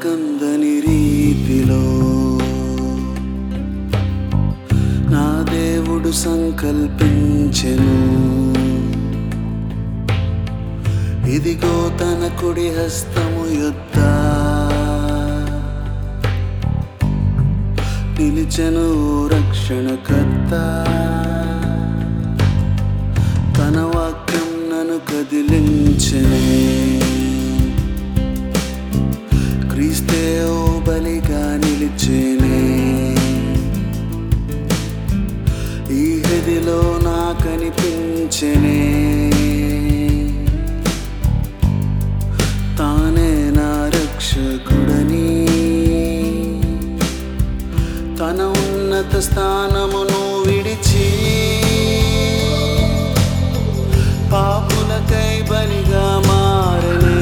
కందని రీతిలో నా దేవుడు సంకల్పించెను ఇదిగో తన కుడి హస్తము యొద్ద నిలిచెను రక్షణకర్త తన వాక్యం నన్ను కదిలించనే క్రీస్తే ఓ బలిగా నిలిచేనే ఈ గదిలో నా కనిపించనే తానే నా రక్షకుడని తన ఉన్నత స్థానమును విడిచి పాపులకై బలిగా మారనే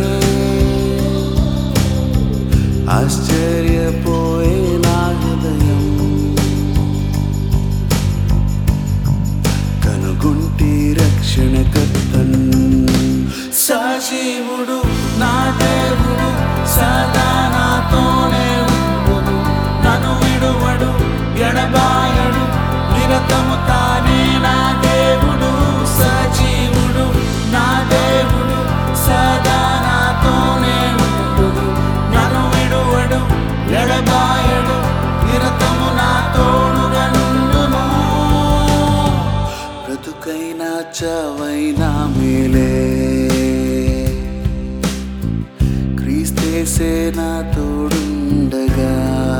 ఆశ్చర్యపోయే నా హృదయం కనుగొంటి రక్షణకర్తన్ సజీవుడు నా దేవుడు సదా నాతోనే ఉండును నన్ను విడువడు ఎడబాయడు నిరతము తానే నా దేవుడు సజీవుడు నా దేవుడు సదా నాతోనే ఉండును నన్ను విడువడు ఎడబాయడు నిరతము నా తోడుగా నుండును బ్రతుకైనా చావైనా మేలే క్రీస్తేసే నా తోడుండగా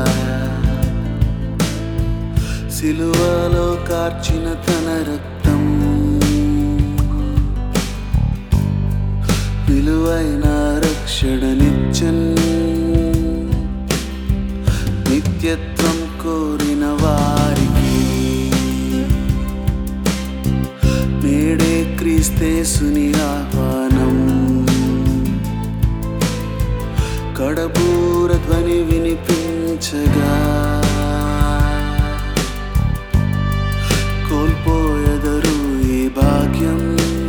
సిలువలో కార్చిన తన రక్తం విలువైన రక్షణనిచ్చన్ నిత్యత్వం కోరిన వారికి నేడే క్రీస్తేసుని ఆహ్వానం కడబూర ధ్వని వినిపించగా కోల్పోయెదరు ఈ భాగ్యం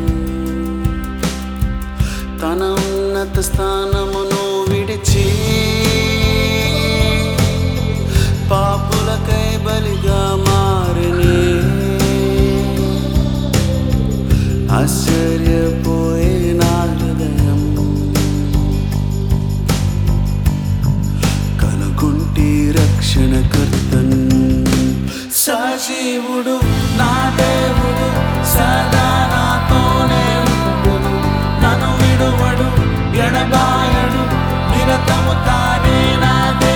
తన ఉన్నత స్థానమును విడిచి పాపులకై బలిగా మారని ఆశ్చర్యపోయే నా హృదయం కనుగొంటి రక్షణకర్తన్ సజీవుడు నా దేవుడు సదా నాతోనే ఉండును నన్ను విడువడు ఎడబాయడు నిరతము తానే నా దేవుడు